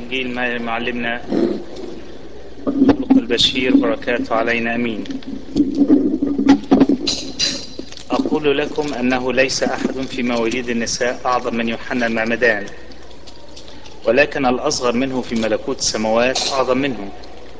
إنجيل معلمنا خلق البشير بركاته علينا أمين أقول لكم أنه ليس أحد في مواليد النساء أعظم من يوحنا المعمدان ولكن الأصغر منه في ملكوت السماوات أعظم منه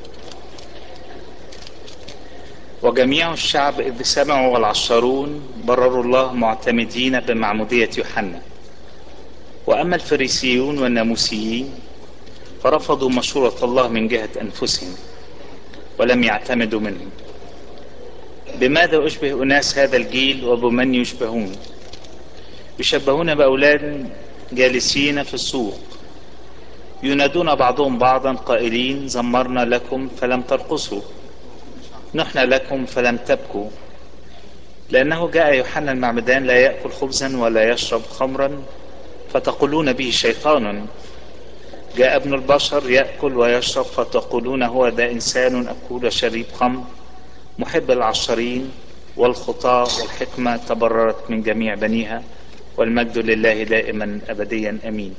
وجميع الشعب إذ سمعوا والعشرون برروا الله معتمدين بمعمودية يوحنا وأما الفريسيون والناموسيين فرفضوا مشورة الله من جهة أنفسهم ولم يعتمدوا منه بماذا أشبه أناس هذا الجيل وبمن يشبهون يشبهون بأولاد جالسين في السوق ينادون بعضهم بعضا قائلين زمرنا لكم فلم ترقصوا نحن لكم فلم تبكوا لأنه جاء يوحنا المعمدان لا يأكل خبزا ولا يشرب خمرا فتقولون به شيطان جاء ابن البشر يأكل ويشرب فتقولون هو ذا إنسان أكول شريب خمر محب العشرين والخطاة والحكمة تبررت من جميع بنيها والمجد لله دائما أبديا أمين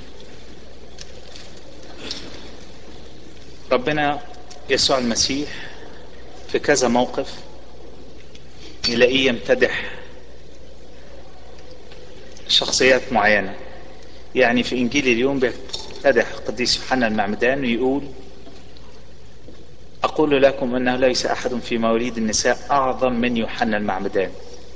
ربنا يسوع المسيح في كذا موقف نلاقيه يمتدح شخصيات معينة يعني في إنجيل اليوم بيمتدح قديس يوحنا المعمدان ويقول أقول لكم أنه ليس أحد في مواليد النساء أعظم من يوحنا المعمدان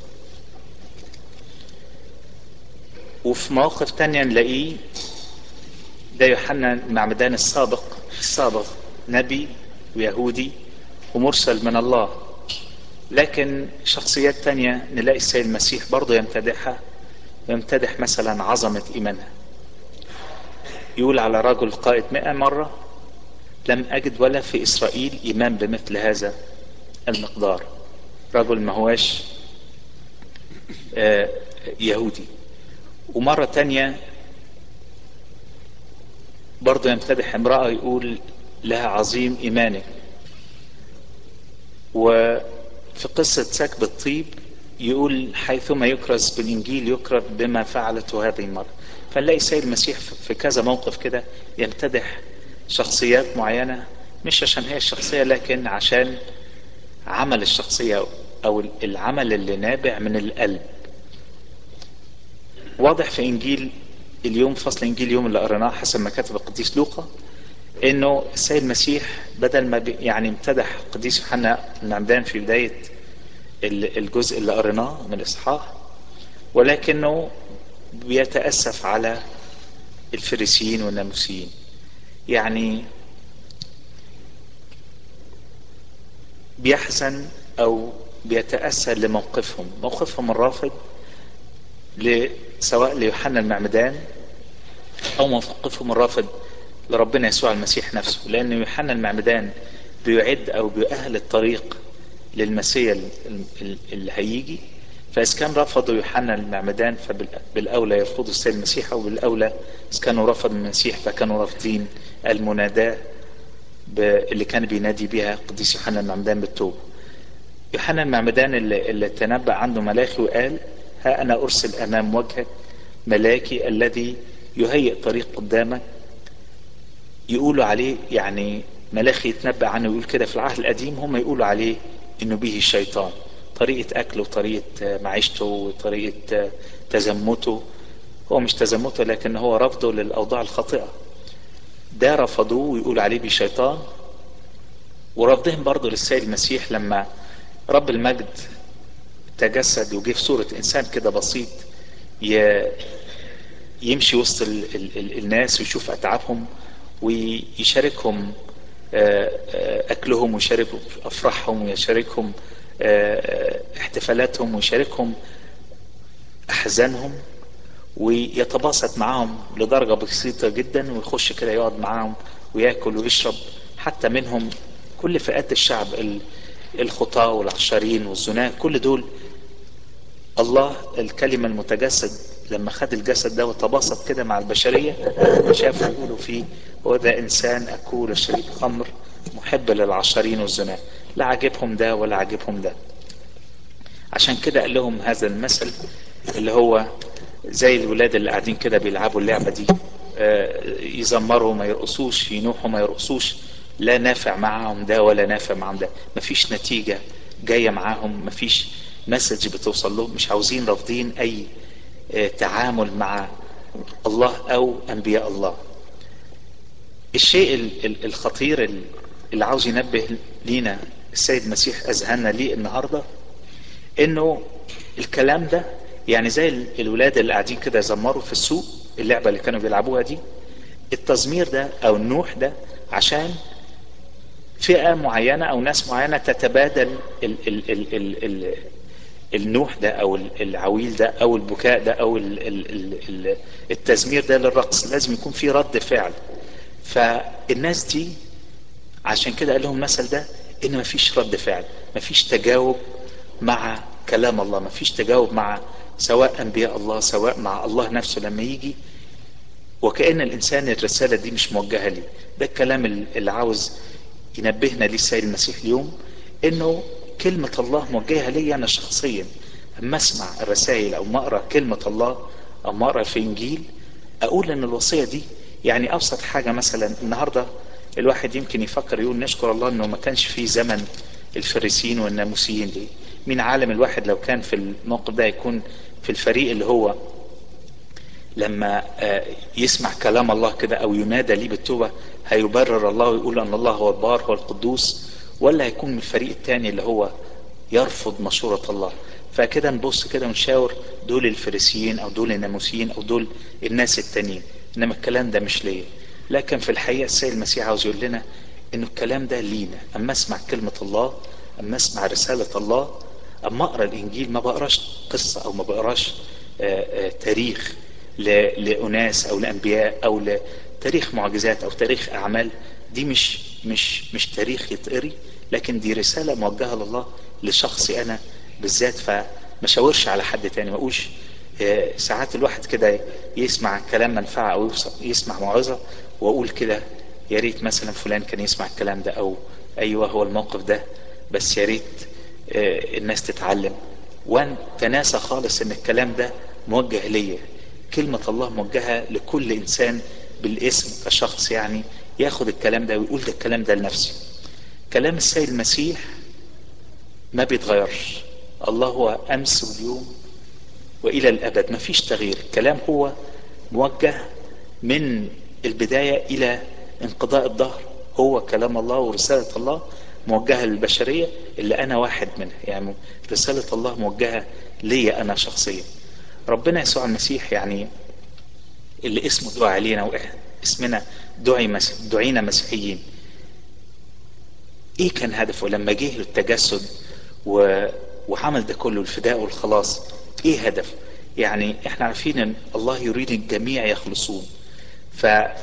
وفي مواقف تانية نلاقيه ده يوحنا المعمدان السابق السابق نبي ويهودي ومرسل من الله لكن شخصيات تانية نلاقي السيد المسيح برضه يمتدحها يمتدح مثلا عظمة إيمانها يقول على رجل قائد مئة مرة لم أجد ولا في إسرائيل إيمان بمثل هذا المقدار رجل ما هواش يهودي ومرة تانية برضه يمتدح امرأة يقول لها عظيم إيمانك وفي قصة سكب الطيب يقول حيثما يكرز بالإنجيل يكرز بما فعلته هذه المرة فنلاقي السيد المسيح في كذا موقف كده يمتدح شخصيات معينة مش عشان هي الشخصية لكن عشان عمل الشخصية أو العمل اللي نابع من القلب واضح في إنجيل اليوم فصل إنجيل اليوم اللي قريناه حسب ما كتب القديس لوقا إنه السيد المسيح بدل ما يعني امتدح القديس يوحنا المعمدان في بداية الجزء اللي قريناه من الإصحاح ولكنه بيتأسف على الفريسيين والناموسيين يعني بيحزن او بيتأثر لموقفهم موقفهم الرافض سواء ليوحنا المعمدان او موقفهم الرافض لربنا يسوع المسيح نفسه لان يوحنا المعمدان بيعد او بيؤهل الطريق للمسيح اللي هيجي فإذا كان رفضوا يوحنا المعمدان فبالأولى يرفضوا السيد المسيح أو بالأولى إذا كانوا رفضوا المسيح فكانوا رافضين المناداة اللي كان بينادي بها قديس يوحنا المعمدان بالتوبة يوحنا المعمدان اللي, اللي تنبأ عنه ملاخي وقال ها أنا أرسل أمام وجهك ملاكي الذي يهيئ طريق قدامك يقولوا عليه يعني ملاخي يتنبأ عنه يقول كده في العهد القديم هم يقولوا عليه إنه به الشيطان طريقة أكله وطريقة معيشته وطريقة تزمته هو مش تزمته لكن هو رفضه للأوضاع الخاطئة ده رفضوه ويقول عليه بشيطان ورفضهم برضه للسيد المسيح لما رب المجد تجسد وجه في صورة إنسان كده بسيط يمشي وسط ال ال ال الناس ويشوف أتعابهم ويشاركهم أكلهم ويشاركهم أفراحهم ويشاركهم احتفالاتهم ويشاركهم احزانهم ويتباسط معاهم لدرجه بسيطه جدا ويخش كده يقعد معاهم وياكل ويشرب حتى منهم كل فئات الشعب الخطاة والعشرين والزناة كل دول الله الكلمة المتجسد لما خد الجسد ده وتباسط كده مع البشرية شافوا يقولوا فيه هو ده إنسان أكول شريب خمر محب للعشرين والزناة لا عاجبهم ده ولا عاجبهم ده عشان كده قال لهم هذا المثل اللي هو زي الولاد اللي قاعدين كده بيلعبوا اللعبة دي يزمروا ما يرقصوش ينوحوا ما يرقصوش لا نافع معاهم ده ولا نافع معاهم ده مفيش نتيجة جاية معاهم مفيش مسج بتوصل لهم مش عاوزين رافضين اي تعامل مع الله او انبياء الله الشيء الخطير اللي عاوز ينبه لينا السيد المسيح اذهلنا ليه النهاردة انه الكلام ده يعني زي الولاد اللي قاعدين كده يزمروا في السوق اللعبة اللي كانوا بيلعبوها دي التزمير ده او النوح ده عشان فئة معينة او ناس معينة تتبادل ال ال ال ال ال النوح ده او العويل ده او البكاء ده او ال ال ال التزمير ده للرقص لازم يكون في رد فعل فالناس دي عشان كده قال لهم المثل ده ان مفيش رد فعل مفيش تجاوب مع كلام الله مفيش تجاوب مع سواء انبياء الله سواء مع الله نفسه لما يجي وكأن الانسان الرسالة دي مش موجهة لي ده الكلام اللي عاوز ينبهنا ليه السيد المسيح اليوم انه كلمة الله موجهة لي انا شخصيا اما اسمع الرسائل او ما اقرا كلمة الله او ما اقرا في انجيل اقول ان الوصية دي يعني ابسط حاجة مثلا النهاردة الواحد يمكن يفكر يقول نشكر الله انه ما كانش في زمن الفريسيين والناموسيين دي مين عالم الواحد لو كان في الموقف ده يكون في الفريق اللي هو لما يسمع كلام الله كده او ينادى ليه بالتوبة هيبرر الله ويقول ان الله هو البار هو القدوس ولا هيكون من الفريق التاني اللي هو يرفض مشورة الله فكده نبص كده ونشاور دول الفريسيين او دول الناموسيين او دول الناس التانيين انما الكلام ده مش ليا لكن في الحقيقة السيد المسيح عاوز يقول لنا انه الكلام ده لينا اما اسمع كلمة الله اما اسمع رسالة الله اما اقرا الانجيل ما بقراش قصة او ما بقراش آآ آآ تاريخ لأناس او لانبياء او لتاريخ معجزات او تاريخ اعمال دي مش مش مش تاريخ يتقري لكن دي رسالة موجهة لله لشخصي انا بالذات فما شاورش على حد تاني ما اقولش ساعات الواحد كده يسمع كلام منفعة او يسمع موعظة واقول كده يا ريت مثلا فلان كان يسمع الكلام ده او ايوه هو الموقف ده بس يا ريت الناس تتعلم وان تناسى خالص ان الكلام ده موجه ليا كلمة الله موجهة لكل انسان بالاسم كشخص يعني ياخد الكلام ده ويقول ده الكلام ده لنفسي كلام السيد المسيح ما بيتغيرش الله هو امس واليوم والى الابد ما فيش تغيير الكلام هو موجه من البداية الى انقضاء الظهر هو كلام الله ورسالة الله موجهة للبشرية اللي انا واحد منها يعني رسالة الله موجهة ليا انا شخصيا ربنا يسوع المسيح يعني اللي اسمه دعا علينا اسمنا دعي مسيح دعينا مسيحيين ايه كان هدفه لما جه التجسد و... وعمل ده كله الفداء والخلاص ايه هدفه يعني احنا عارفين ان الله يريد الجميع يخلصون ف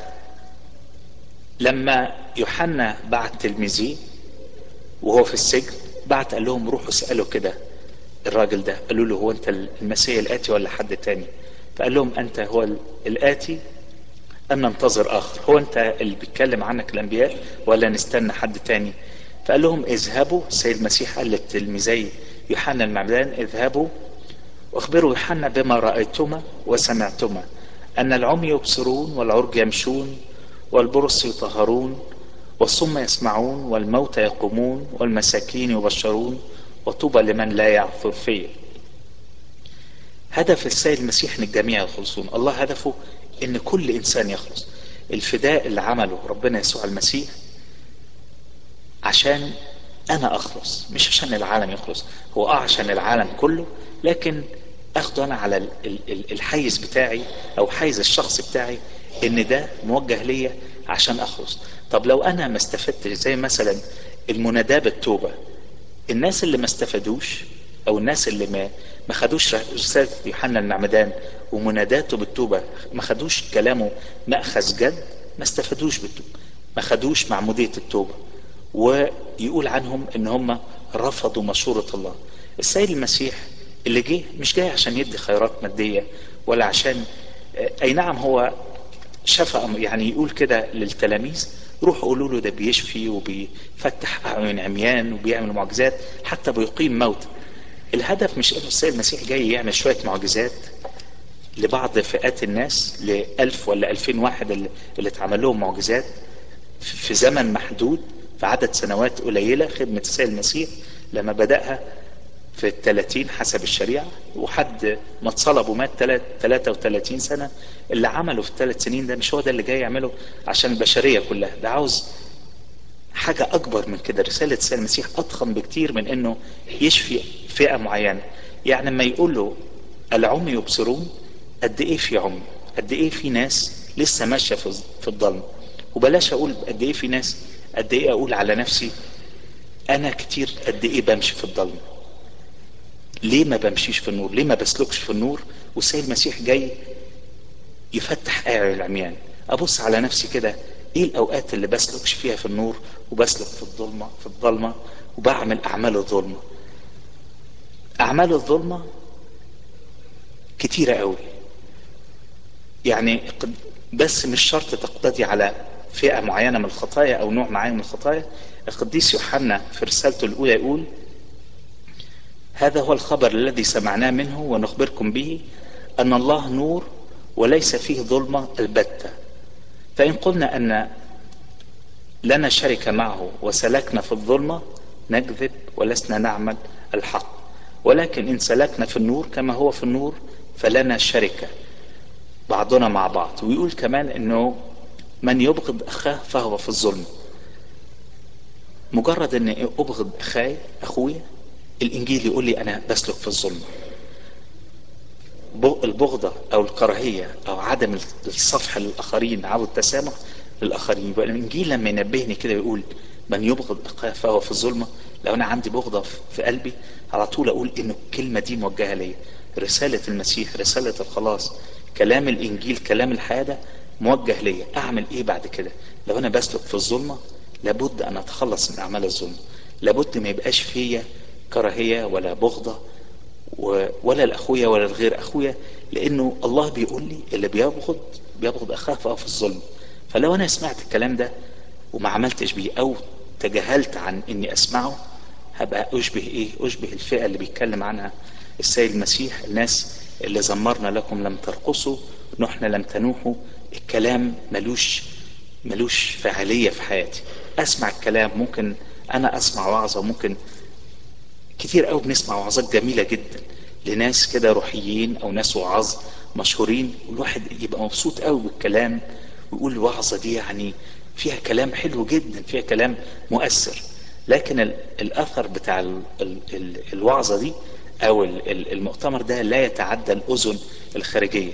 لما يوحنا بعت تلميذيه وهو في السجن بعت قال لهم روحوا اسألوا كده الراجل ده قالوا له هو انت المسيح الاتي ولا حد تاني فقال لهم انت هو الاتي ام ننتظر اخر هو انت اللي بيتكلم عنك الانبياء ولا نستنى حد تاني فقال لهم اذهبوا السيد المسيح قال للتلميذي يوحنا المعمدان اذهبوا واخبروا يوحنا بما رأيتما وسمعتما ان العمي يبصرون والعرج يمشون والبرص يطهرون والصم يسمعون والموتى يقومون والمساكين يبشرون وطوبى لمن لا يعثر فيه هدف السيد المسيح ان الجميع يخلصون الله هدفه ان كل انسان يخلص الفداء اللي عمله ربنا يسوع المسيح عشان انا اخلص مش عشان العالم يخلص هو اه عشان العالم كله لكن اخده انا على الحيز بتاعي او حيز الشخص بتاعي ان ده موجه ليا عشان اخلص طب لو انا ما استفدتش زي مثلا المناداة بالتوبة الناس اللي ما استفادوش او الناس اللي ما ما خدوش رسالة يوحنا المعمدان ومناداته بالتوبة ما خدوش كلامه مأخذ جد ما استفادوش بالتوبة ما خدوش معمودية التوبة ويقول عنهم ان هم رفضوا مشورة الله السيد المسيح اللي جه مش جاي عشان يدي خيرات مادية ولا عشان اي نعم هو شفى يعني يقول كده للتلاميذ روحوا قولوا له ده بيشفي وبيفتح اعين عميان وبيعمل معجزات حتى بيقيم موت الهدف مش انه السيد المسيح جاي يعمل شوية معجزات لبعض فئات الناس لألف ولا ألفين واحد اللي اللي اتعمل لهم معجزات في في زمن محدود في عدد سنوات قليلة خدمة السيد المسيح لما بدأها في الثلاثين حسب الشريعة وحد ما اتصلب ومات 33 سنة اللي عمله في الثلاث سنين ده مش هو ده اللي جاي يعمله عشان البشرية كلها ده عاوز حاجة أكبر من كده رسالة السيد المسيح أضخم بكتير من إنه يشفي فئة معينة يعني لما يقول له العمي يبصرون قد إيه في عمي قد إيه في ناس لسه ماشية في في الضلمة وبلاش أقول قد إيه في ناس قد إيه أقول على نفسي أنا كتير قد إيه بمشي في الضلمة ليه ما بمشيش في النور ليه ما بسلكش في النور والسيد المسيح جاي يفتح اعين العميان ابص على نفسي كده ايه الاوقات اللي بسلكش فيها في النور وبسلك في الظلمه في الظلمه وبعمل اعمال الظلمه اعمال الظلمه كتيره قوي يعني بس مش شرط تقتضي على فئه معينه من الخطايا او نوع معين من الخطايا القديس يوحنا في رسالته الاولى يقول هذا هو الخبر الذي سمعناه منه ونخبركم به ان الله نور وليس فيه ظلمه البته فان قلنا ان لنا شركه معه وسلكنا في الظلمه نكذب ولسنا نعمل الحق ولكن ان سلكنا في النور كما هو في النور فلنا شركه بعضنا مع بعض ويقول كمان انه من يبغض اخاه فهو في الظلم مجرد ان ابغض اخاي اخويا الانجيل يقول لي انا بسلك في الظلم البغضة او الكراهية او عدم الصفح للاخرين او التسامح للاخرين يبقى الانجيل لما ينبهني كده يقول من يبغض اخاه فهو في الظلمة لو انا عندي بغضة في قلبي على طول اقول ان الكلمة دي موجهة ليا رسالة المسيح رسالة الخلاص كلام الانجيل كلام الحياة ده موجه ليا اعمل ايه بعد كده لو انا بسلك في الظلمة لابد ان اتخلص من اعمال الظلم لابد ما يبقاش فيا كراهية ولا بغضة ولا الاخويا ولا الغير اخويا لانه الله بيقول لي اللي بيبغض بيبغض اخاه فهو في الظلم فلو انا سمعت الكلام ده وما عملتش بيه او تجاهلت عن اني اسمعه هبقى اشبه ايه اشبه الفئة اللي بيتكلم عنها السيد المسيح الناس اللي زمرنا لكم لم ترقصوا نحن لم تنوحوا الكلام ملوش ملوش فعالية في حياتي اسمع الكلام ممكن انا اسمع وعظة ممكن كتير قوي بنسمع وعظات جميلة جدا لناس كده روحيين او ناس وعظ مشهورين والواحد يبقى مبسوط قوي بالكلام ويقول الوعظة دي يعني فيها كلام حلو جدا فيها كلام مؤثر لكن الاثر بتاع ال ال ال الوعظة دي او المؤتمر ده لا يتعدى الاذن الخارجية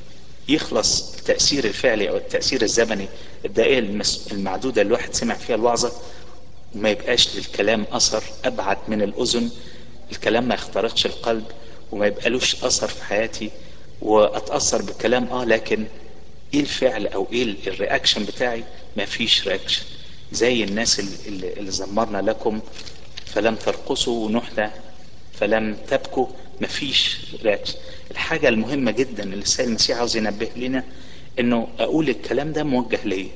يخلص التأثير الفعلي او التأثير الزمني الدقائق المعدودة اللي الواحد سمع فيها الوعظة وما يبقاش للكلام اثر ابعد من الاذن الكلام ما يخترقش القلب وما يبقالوش اثر في حياتي واتاثر بالكلام اه لكن ايه الفعل او ايه الرياكشن بتاعي ما فيش رياكشن زي الناس اللي, اللي زمرنا لكم فلم ترقصوا ونحن فلم تبكوا ما فيش رياكشن الحاجة المهمة جدا اللي السيد المسيح عاوز ينبه لنا انه اقول الكلام ده موجه ليا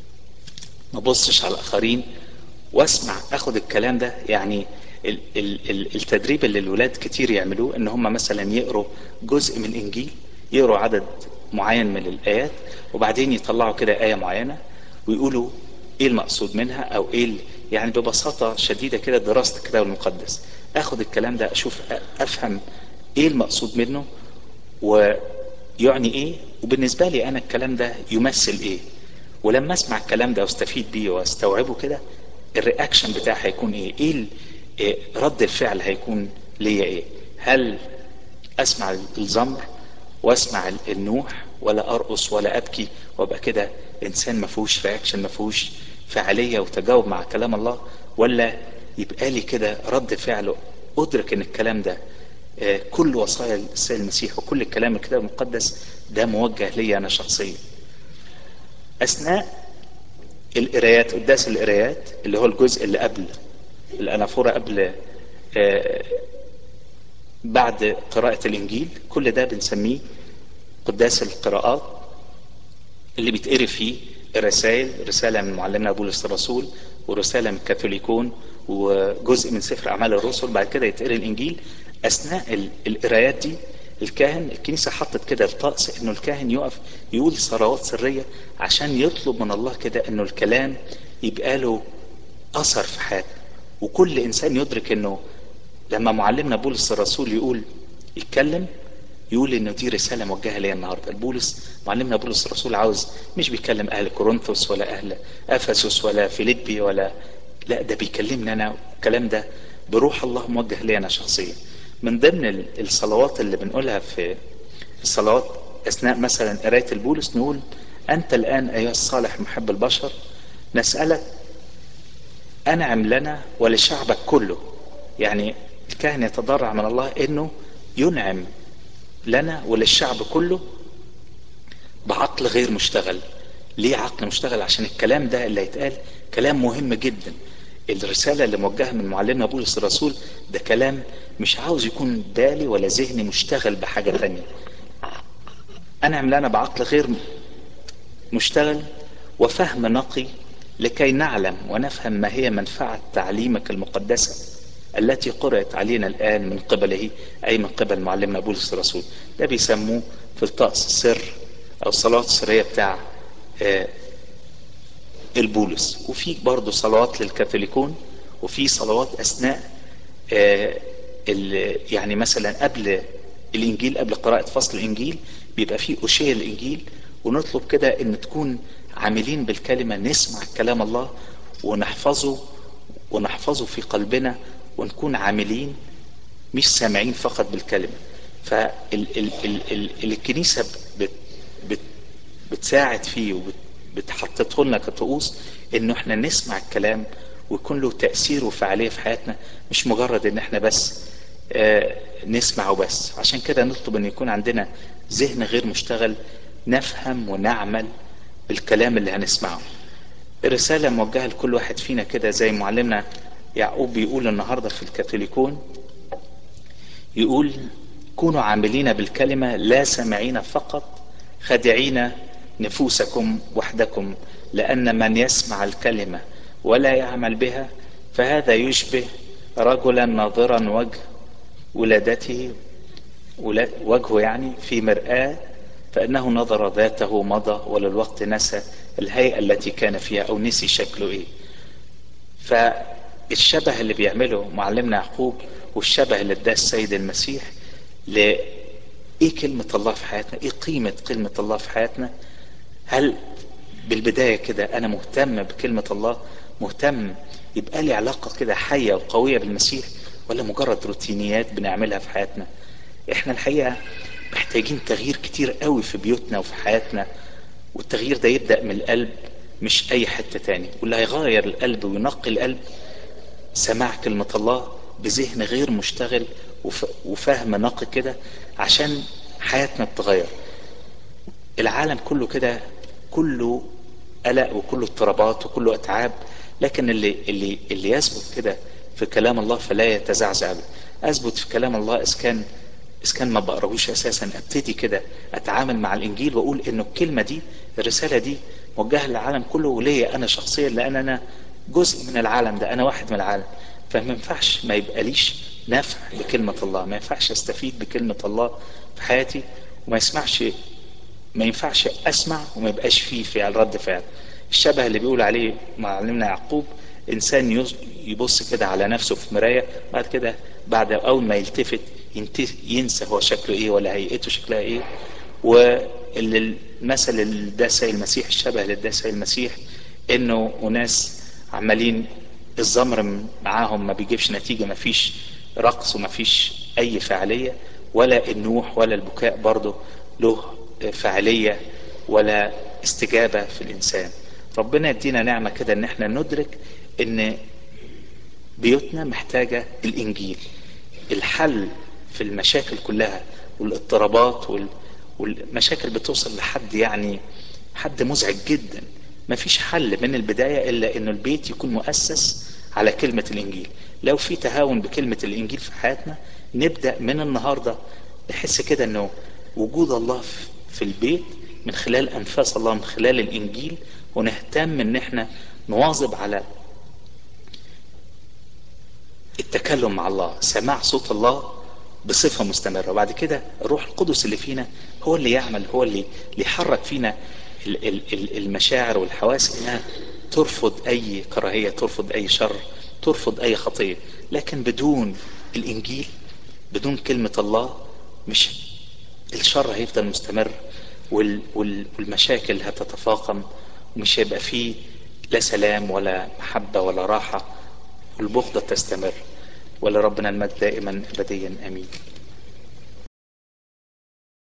ما بصش على الاخرين واسمع اخد الكلام ده يعني ال ال ال التدريب اللي الولاد كتير يعملوه ان هم مثلا يقروا جزء من الانجيل يقروا عدد معين من الايات وبعدين يطلعوا كده ايه معينه ويقولوا ايه المقصود منها او ايه يعني ببساطه شديده كده دراسه الكتاب المقدس اخد الكلام ده اشوف افهم ايه المقصود منه ويعني ايه وبالنسبه لي انا الكلام ده يمثل ايه ولما اسمع الكلام ده واستفيد بيه واستوعبه كده الرياكشن بتاعي هيكون ايه ايه إيه رد الفعل هيكون ليا ايه هل اسمع الزمر واسمع النوح ولا ارقص ولا ابكي وابقى كده انسان ما فيهوش رياكشن ما فيهوش فعاليه وتجاوب مع كلام الله ولا يبقى لي كده رد فعل ادرك ان الكلام ده كل وصايا السيد المسيح وكل الكلام الكتاب المقدس ده موجه ليا انا شخصيا اثناء القرايات قداس القرايات اللي هو الجزء اللي قبل الانافوره قبل بعد قراءة الانجيل كل ده بنسميه قداس القراءات اللي بيتقري فيه الرسائل رسالة من معلمنا بولس الرسول ورسالة من الكاثوليكون وجزء من سفر اعمال الرسل بعد كده يتقري الانجيل اثناء القرايات دي الكاهن الكنيسة حطت كده الطقس انه الكاهن يقف يقول صلوات سرية عشان يطلب من الله كده انه الكلام يبقى له اثر في حياته وكل انسان يدرك انه لما معلمنا بولس الرسول يقول يتكلم يقول انه دي رسالة موجهة ليا النهاردة بولس معلمنا بولس الرسول عاوز مش بيكلم اهل كورنثوس ولا اهل افسس ولا فيليبي ولا لا ده بيكلمني انا الكلام ده بروح الله موجه لي انا شخصيا من ضمن الصلوات اللي بنقولها في الصلوات اثناء مثلا قرايه البولس نقول انت الان ايها الصالح محب البشر نسالك انعم لنا ولشعبك كله يعني الكاهن يتضرع من الله انه ينعم لنا وللشعب كله بعقل غير مشتغل ليه عقل مشتغل عشان الكلام ده اللي هيتقال كلام مهم جدا الرسالة اللي موجهة من معلمنا بولس الرسول ده كلام مش عاوز يكون بالي ولا ذهني مشتغل بحاجة تانية أنعم لنا بعقل غير مشتغل وفهم نقي لكي نعلم ونفهم ما هي منفعة تعليمك المقدسة التي قرأت علينا الآن من قبله أي من قبل معلمنا بولس الرسول ده بيسموه في الطقس السر أو الصلاة السرية بتاع البولس وفي برضه صلوات للكاثوليكون وفي صلوات أثناء يعني مثلا قبل الإنجيل قبل قراءة فصل الإنجيل بيبقى فيه أشياء الإنجيل ونطلب كده إن تكون عاملين بالكلمة نسمع كلام الله ونحفظه ونحفظه في قلبنا ونكون عاملين مش سامعين فقط بالكلمة فالكنيسة بت بت بتساعد فيه وبتحطته لنا كطقوس انه احنا نسمع الكلام ويكون له تأثير وفعالية في حياتنا مش مجرد ان احنا بس آه نسمع وبس عشان كده نطلب ان يكون عندنا ذهن غير مشتغل نفهم ونعمل بالكلام اللي هنسمعه الرسالة موجهة لكل واحد فينا كده زي معلمنا يعقوب بيقول النهاردة في الكاثوليكون يقول كونوا عاملين بالكلمة لا سامعين فقط خادعين نفوسكم وحدكم لأن من يسمع الكلمة ولا يعمل بها فهذا يشبه رجلا ناظرا وجه ولادته وجهه يعني في مرآة فإنه نظر ذاته مضى وللوقت نسى الهيئة التي كان فيها أو نسي شكله إيه فالشبه اللي بيعمله معلمنا يعقوب والشبه اللي اداه السيد المسيح ل ايه كلمة الله في حياتنا ايه قيمة كلمة الله في حياتنا هل بالبداية كده انا مهتم بكلمة الله مهتم يبقى لي علاقة كده حية وقوية بالمسيح ولا مجرد روتينيات بنعملها في حياتنا احنا الحقيقة محتاجين تغيير كتير قوي في بيوتنا وفي حياتنا والتغيير ده يبدأ من القلب مش اي حتة تاني واللي هيغير القلب وينقي القلب سماع كلمة الله بذهن غير مشتغل وفهم نقي كده عشان حياتنا تتغير العالم كله كده كله قلق وكله اضطرابات وكله اتعاب لكن اللي اللي اللي يثبت كده في كلام الله فلا يتزعزع ابدا اثبت في كلام الله اذا كان اذا كان ما بقراهوش اساسا ابتدي كده اتعامل مع الانجيل واقول انه الكلمه دي الرساله دي موجهه للعالم كله وليا انا شخصيا لان انا جزء من العالم ده انا واحد من العالم فما ينفعش ما يبقاليش نفع بكلمة الله ما ينفعش استفيد بكلمة الله في حياتي وما يسمعش ما ينفعش اسمع وما يبقاش فيه فعل رد فعل الشبه اللي بيقول عليه معلمنا يعقوب انسان يبص كده على نفسه في مراية بعد كده بعد اول ما يلتفت ينسى هو شكله ايه ولا هيئته شكلها ايه واللي المثل اللي ده سيد المسيح الشبه اللي ده سيد المسيح انه اناس عمالين الزمر معاهم ما بيجيبش نتيجة ما فيش رقص وما فيش اي فعالية ولا النوح ولا البكاء برضه له فعالية ولا استجابة في الانسان ربنا يدينا نعمة كده ان احنا ندرك ان بيوتنا محتاجة الانجيل الحل في المشاكل كلها والاضطرابات وال... والمشاكل بتوصل لحد يعني حد مزعج جدا ما فيش حل من البداية الا انه البيت يكون مؤسس على كلمة الانجيل لو في تهاون بكلمة الانجيل في حياتنا نبدأ من النهاردة نحس كده انه وجود الله في البيت من خلال انفاس الله من خلال الانجيل ونهتم ان احنا نواظب على التكلم مع الله سماع صوت الله بصفة مستمرة وبعد كده الروح القدس اللي فينا هو اللي يعمل هو اللي اللي يحرك فينا ال- ال- ال- المشاعر والحواس انها ترفض اي كراهية ترفض اي شر ترفض اي خطية لكن بدون الانجيل بدون كلمة الله مش الشر هيفضل مستمر وال وال والمشاكل هتتفاقم ومش هيبقى فيه لا سلام ولا محبة ولا راحة والبغضة تستمر ولربنا المجد دائما ابديا امين